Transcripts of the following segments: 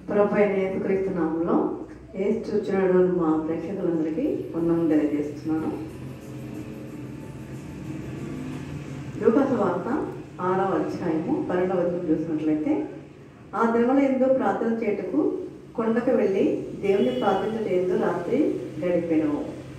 ప్రభు అయిన యేసుక్రీస్తు నామంలో ఏసు చూచినాడు అని మా ప్రేక్షకులందరికీ వందనం తెలియజేస్తున్నాను లూకాసు వార్త ఆరవ అధ్యాయము పన్నెండవ వచనం చూసినట్లయితే ఆ దినముల ఎందు ప్రార్థన చేయుటకు కొండకు వెళ్ళి దేవుని ప్రార్థించట ఎందు రాత్రి గడిపెను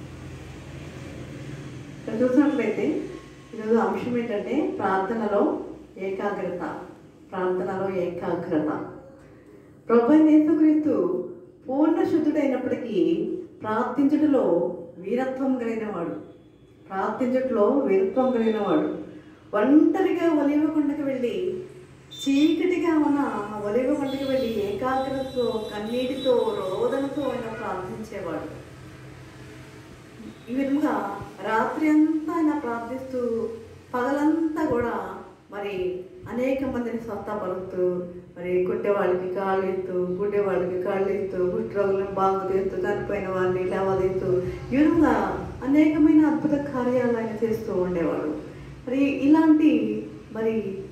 ఇక్కడ చూసినట్లయితే ఈరోజు అంశం ఏంటంటే ప్రార్థనలో ఏకాగ్రత ప్రార్థనలో ఏకాగ్రత ప్రభు అయిన యేసుక్రీస్తు పూర్ణ శుద్ధుడైనప్పటికీ ప్రార్థించుటలో వీరత్వం కలిగిన వాడు ప్రార్థించుటలో వీరత్వం కలిగిన వాడు ఒంటరిగా ఒలివ కొండకు వెళ్ళి చీకటిగా ఉన్న ఒలివ కొండకు వెళ్ళి ఏకాగ్రతతో కన్నీటితో రోదనతో ఆయన ప్రార్థించేవాడు ఈ విధంగా రాత్రి అంతా ఆయన ప్రార్థిస్తూ పగలంతా కూడా మరి అనేక మందిని స్వస్థపరుస్తూ మరి కుట్టేవాళ్ళకి కాళ్ళు ఇస్తూ గుడ్డేవాళ్ళకి కాళ్ళు ఇస్తూ గుట్రోగులను బాగు తీస్తూ చనిపోయిన వారిని లేవదీస్తూ ఈ విధంగా అనేకమైన అద్భుత కార్యాలు ఆయన చేస్తూ ఉండేవాడు మరి ఇలాంటి మరి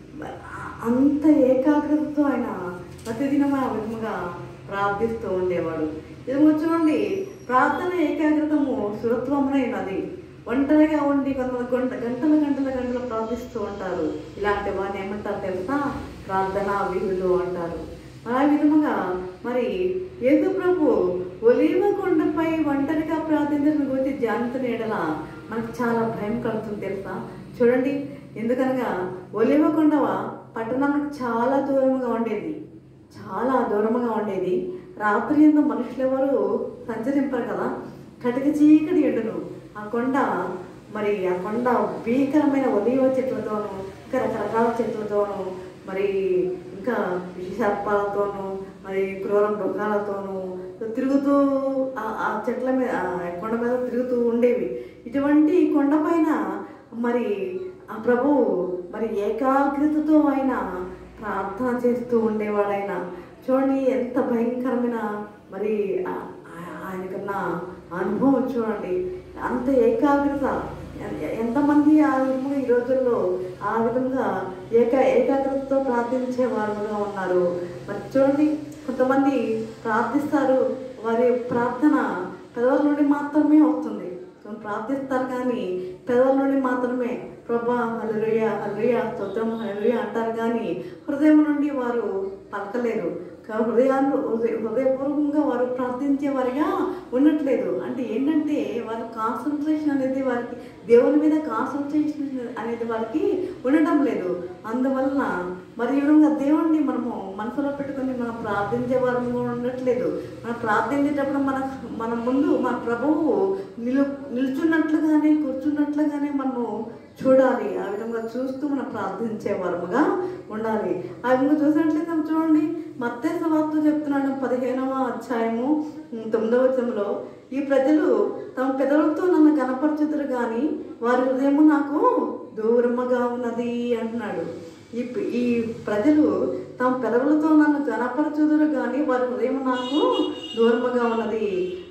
అంత ఏకాగ్రతతో ఆయన ప్రతిదినం ఆ విధముగా ప్రార్థిస్తూ ఉండేవాడు ఇది చూడండి ప్రార్థన ఏకాగ్రతము సురత్వమునైనది ఒంటరిగా ఉండి కొంత గంట గంటల గంటల గంటలు ప్రార్థిస్తూ ఉంటారు ఇలాంటి వారిని ఏమంటారు తెలుసా ప్రార్థన విధులు అంటారు ఆ విధముగా మరి యేసు ప్రభు ఒలీవ కొండపై ఒంటరిగా ప్రార్థించడం గురించి ధ్యానించిన ఎడల మనకు చాలా భయం కలుగుతుంది తెలుసా చూడండి ఎందుకనగా ఒలివ కొండవ పట్టణానికి చాలా దూరంగా ఉండేది చాలా దూరంగా ఉండేది రాత్రి ఎందు మనుషులు ఎవరు సంచరింపరు కదా కటిక చీకటి ఎండును ఆ కొండ మరి ఆ కొండ భీకరమైన ఒలివ చెట్లతోనూ ఇంకా రకరకాల చెట్లతోనూ మరి ఇంకా సర్పాలతోనూ మరి క్రూర మృగాలతోనూ తిరుగుతూ ఆ- ఆ చెట్ల మీద ఆ కొండ మీద తిరుగుతూ ఉండేవి ఇటువంటి కొండ పైన మరి ఆ ప్రభు మరి ఏకాగ్రతతో ఆయన ప్రార్థన చేస్తూ ఉండేవాడైన చూడండి ఎంత భయంకరమైన మరి ఆ- ఆ- ఆయనకున్న అనుభవం చూడండి అంత ఏకాగ్రత ఎ- ఎంతమంది ఆ విధంగా ఈ రోజుల్లో ఆ విధంగా ఏక ఏకాగ్రతతో ప్రార్థించే వారుగా ఉన్నారు మరి చూడండి కొంతమంది ప్రార్థిస్తారు వారి ప్రార్థన పెదవుల నుండి మాత్రమే వస్తుంది కొంచెం ప్రార్థిస్తారు కానీ పెదవుల నుండి మాత్రమే ప్రభా హల్లెలూయ హల్లెలూయ స్తోత్రం హల్లెలూయ అంటారు కానీ హృదయం నుండి వారు పలకలేరు కా- హృదయాన్ని హృదయ- హృదయపూర్వకంగా వారు ప్రార్థించే వారిగా ఉండట్లేదు అంటే ఏంటంటే వారి కాన్సన్ట్రేషన్ అనేది వారికి దేవుని మీద కాన్సన్ట్రేషన్ అనేది వారికి ఉండటం లేదు అందువలన మరి ఈ విధంగా దేవుణ్ణి మనము మనసులో పెట్టుకొని మనం ప్రార్థించే వారము ఉండట్లేదు మనం ప్రార్థించేటప్పుడు మన మన ముందు మన ప్రభువు నిలు నిల్చున్నట్లుగానే కూర్చున్నట్లుగానే మనము చూడాలి ఆ విధంగా చూస్తూ మనం ప్రార్థించే వరముగా ఉండాలి ఆ విధంగా చూసినట్లయితే మనం చూడండి మత్తేస వార్త చెప్తున్నాడు పదిహేనవ అధ్యాయము ఉమ్, తొమ్మిదవ వచనంలో ఈ ప్రజలు తమ పెదవులతో నన్ను కనపరచుదురు కానీ వారి హృదయము నాకు దూరముగా ఉన్నది అంటున్నాడు ఈ ప- ఈ ప్రజలు తమ పెదవులతో నన్ను కనపరచుదురు కానీ వారి హృదయం నాకు దూరముగా ఉన్నది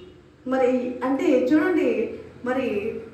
మరి అంటే చూడండి మరి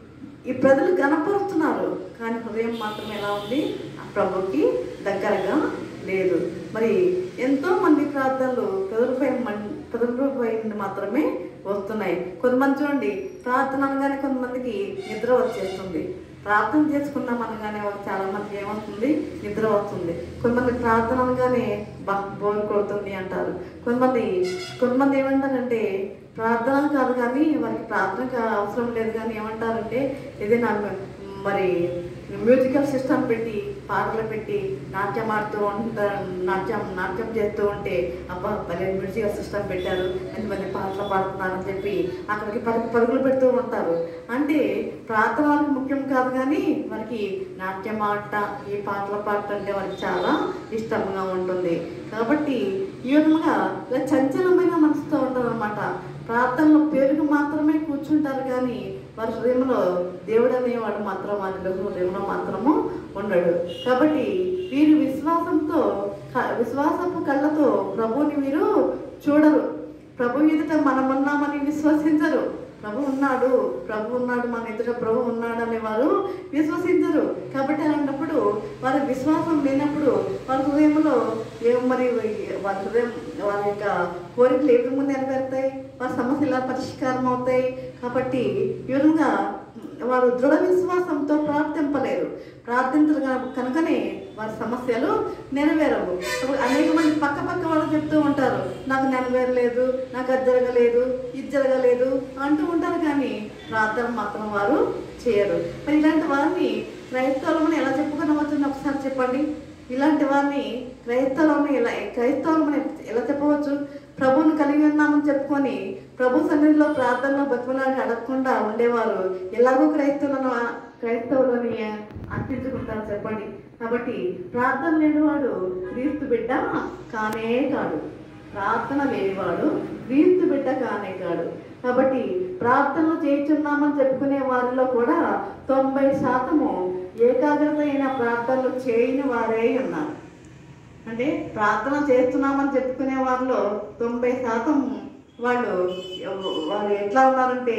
ఈ ప్రజలు కనపరుస్తున్నారు కానీ హృదయం మాత్రం ఎలా ఉంది ఆ ప్రభుకి దగ్గరగా లేదు మరి ఎంతో మంది ప్రార్థనలు ప్రజలపై మన్ ప్రజలపై నుండి మాత్రమే వస్తున్నాయి కొంతమంది చూడండి ప్రార్థన అనగానే కొంతమందికి నిద్ర వచ్చేస్తుంది ప్రార్థన చేసుకున్నాం అనగానే వాళ్ళకి చాలా మందికి ఏమవుతుంది నిద్ర వస్తుంది కొంతమంది ప్రార్థన అనగానే బా బోర్ కొడుతుంది అంటారు కొంతమంది కొంతమంది ఏమంటారంటే ప్రార్థన కాదు కానీ వారికి ప్రార్థన అవసరం లేదు కానీ ఏమంటారంటే ఏదైనా మరి మ్యూజికల్ సిస్టమ్ పెట్టి పాటలు పెట్టి నాట్యం ఆడుతూ ఉంటారు నాట్యం నాట్యం చేస్తూ ఉంటే అబ్బా భలే మ్యూజికల్ సిస్టమ్ పెట్టారు ఎంతమంది పాటలు పాడుతున్నారని చెప్పి అక్కడికి పరుగు పరుగులు పెడుతూ ఉంటారు అంటే ప్రార్థన వారికి ముఖ్యం కాదు కానీ వారికి నాట్యం ఆట ఈ పాటలు పాడటం అంటే వారికి చాలా ఇష్టంగా ఉంటుంది కాబట్టి ఈ విధంగా ఇలా చంచలమైన మనసుతో ఉంటారు అనమాట ప్రార్థనలో పేరుకు మాత్రమే కూర్చుంటారు కానీ వారి హృదయంలో దేవుడు అనేవాడు మాత్రం వారి హృదయంలో మాత్రము ఉండడు కాబట్టి వీరు విశ్వాసంతో క- విశ్వాసపు కళ్ళతో ప్రభువుని వీరు చూడరు ప్రభు ఎదుట మనమున్నామని విశ్వసించరు ప్రభు ఉన్నాడు ప్రభు ఉన్నాడు మన ఎదుట ప్రభు ఉన్నాడు అనే వారు విశ్వసించరు కాబట్టి అలాంటప్పుడు వారి విశ్వాసం లేనప్పుడు వారి హృదయంలో ఏ మరి వారి హృదయం వారి యొక్క కోరికలు ఏ విధంగా నెరవేరుతాయి వారి సమస్యలు ఎలా పరిష్కారం అవుతాయి కాబట్టి ఈ విధంగా వారు దృఢ విశ్వాసంతో ప్రార్థింపలేరు ప్రార్థించరు కనుక- కనుకనే వారి సమస్యలు నెరవేరవు ఇప్పుడు అనేక మంది పక్క పక్క వాళ్ళు చెప్తూ ఉంటారు నాకు నెరవేరలేదు నాకు అది జరగలేదు ఇది జరగలేదు అంటూ ఉంటారు కానీ ప్రార్థన మాత్రం వారు చేయరు మరి ఇలాంటి వారిని క్రైస్తవులమని ఎలా చెప్పుకునవచ్చు ఒకసారి చెప్పండి ఇలాంటి వారిని క్రైస్తవులని ఎలా క్రైస్తవులమని ఎలా చెప్పవచ్చు ప్రభువుని కలిగి ఉన్నామని చెప్పుకొని ప్రభు సన్నిధిలో ప్రార్థనలో బతుకులాడి అడగకుండా ఉండేవారు ఎలాగో క్రైస్తవులను క్రైస్తవులని అర్పించుకుంటారు చెప్పండి కాబట్టి ప్రార్థన లేనివాడు క్రీస్తు బిడ్డ కానే కాడు ప్రార్థన లేనివాడు క్రీస్తు బిడ్డ కానే కాడు కాబట్టి ప్రార్థనలు చేయించున్నామని చెప్పుకునే వారిలో కూడా తొంభై శాతము ఏకాగ్రత అయిన ప్రార్థనలు చేయని వారే ఉన్నారు అంటే ప్రార్థన చేస్తున్నామని చెప్పుకునే వారిలో తొంభై శాతం వాళ్ళు వాళ్ళు ఎట్లా ఉన్నారంటే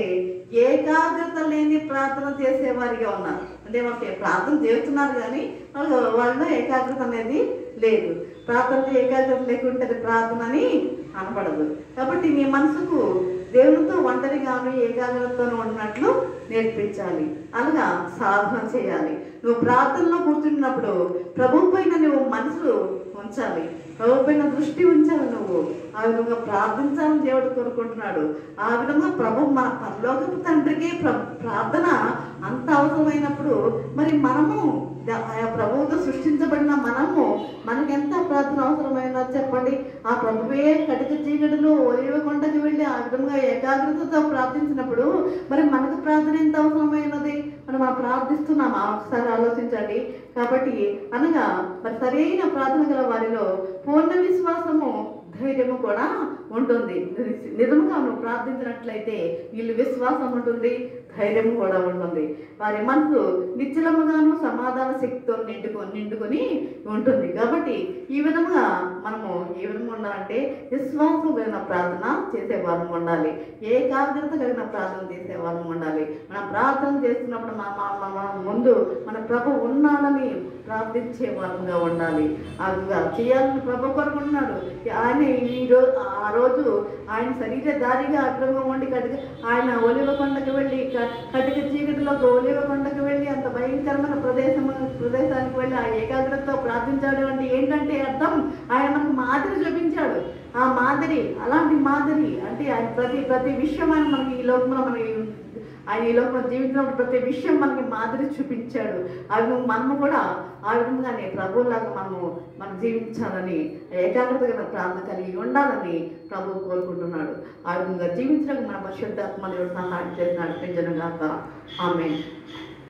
ఏకాగ్రత లేని ప్రార్థన చేసేవారిగా ఉన్నారు అంటే వాళ్ళకి ప్రార్థన చేస్తున్నారు కానీ వాళ్ళు వాళ్ళలో ఏకాగ్రత అనేది లేదు ప్రార్థనలో ఏకాగ్రత లేకుంటే అది ప్రార్థన అని అనపడదు కాబట్టి నీ మనసుకు దేవునితో ఒంటరిగాను ఏకాగ్రతతో ఉన్నట్లు నేర్పించాలి అలాగా సాధన చేయాలి నువ్వు ప్రార్థనలో కూర్చున్నప్పుడు ప్రభు పైన నువ్వు మనసు ఉంచాలి ప్రభు పైన దృష్టి ఉంచాలి నువ్వు ఆ విధంగా ప్రార్థించాలని దేవుడు కోరుకుంటున్నాడు ఆ విధంగా ప్రభు మన పరలోకపు తండ్రికి ప్ర ప్రార్థన అంత అవసరమైనప్పుడు మరి మనము ద- ఆ ప్రభువుతో సృష్టించబడిన మనము మనకెంత ప్రార్థన అవసరమైనా చెప్పండి ఆ ప్రభువే కటిక చీకటిలో ఒలివ కొండకి వెళ్ళి ఆ విధంగా ఏకాగ్రతతో ప్రార్థించినప్పుడు మరి మనకు ప్రార్థన ఎంత అవసరమైనది మనం ఆ ప్రార్థిస్తున్నామా ఒకసారి ఆలోచించండి కాబట్టి అనగా మరి సరైన ప్రార్థన గల వారిలో పూర్ణ విశ్వాసము ధైర్యము కూడా ఉంటుంది నిజంగా నువ్వు ప్రార్థించినట్లయితే వీళ్ళు విశ్వాసం ఉంటుంది ధైర్యం కూడా ఉంటుంది వారి మనసు నిశ్చలముగాను సమాధాన శక్తితో నిండుకొని నిండుకొని ఉంటుంది కాబట్టి ఈ విధముగా మనము ఏ విధంగా ఉండాలంటే విశ్వాసం కలిగిన ప్రార్థన చేసే వారం ఉండాలి ఏకాగ్రత కలిగిన ప్రార్థన చేసే వారం ఉండాలి మనం ప్రార్థన చేస్తున్నప్పుడు మన మన- మన మన ముందు మన ప్రభు ఉన్నాడని ప్రార్థించే వారంగా ఉండాలి ఆ విధంగా చేయాలని ప్రభు కోరుకుంటున్నాడు ఆయన ఈ రోజు ఆ రోజు ఆయన శరీరధారిగా అగ్రంగా ఉండి కటిక ఆయన ఒలివ కొండకు వెళ్ళి క- కటిక చీకటిలోకి ఒలివ కొండకు వెళ్ళి అంత భయంకరమైన ప్రదేశం ప్రదేశానికి వెళ్ళి ఆ ఏకాగ్రతతో ప్రార్థించాడు అంటే ఏంటంటే అర్థం ఆయన మనకు మాదిరి చూపించాడు ఆ మాదిరి అలాంటి మాదిరి అంటే ఆయన ప్రతి ప్రతి విషయం ఆయన మనకి ఈ లోకంలో మనకి ఆయన ఈ లోకంలో జీవించినప్పుడు ప్రతి విషయం మనకి మాదిరి చూపించాడు అవి మనము కూడా ఆ విధంగానే ప్రభువులాగా మనము మనం జీవించాలని ఏకాగ్రతగా ప్రార్థన కలిగి ఉండాలని ప్రభు కోరుకుంటున్నాడు ఆ విధంగా జీవించడానికి మన పరిశుద్ధాత్మ దేవుడు సహాయం చేసి నడిపించను గాక ఆమె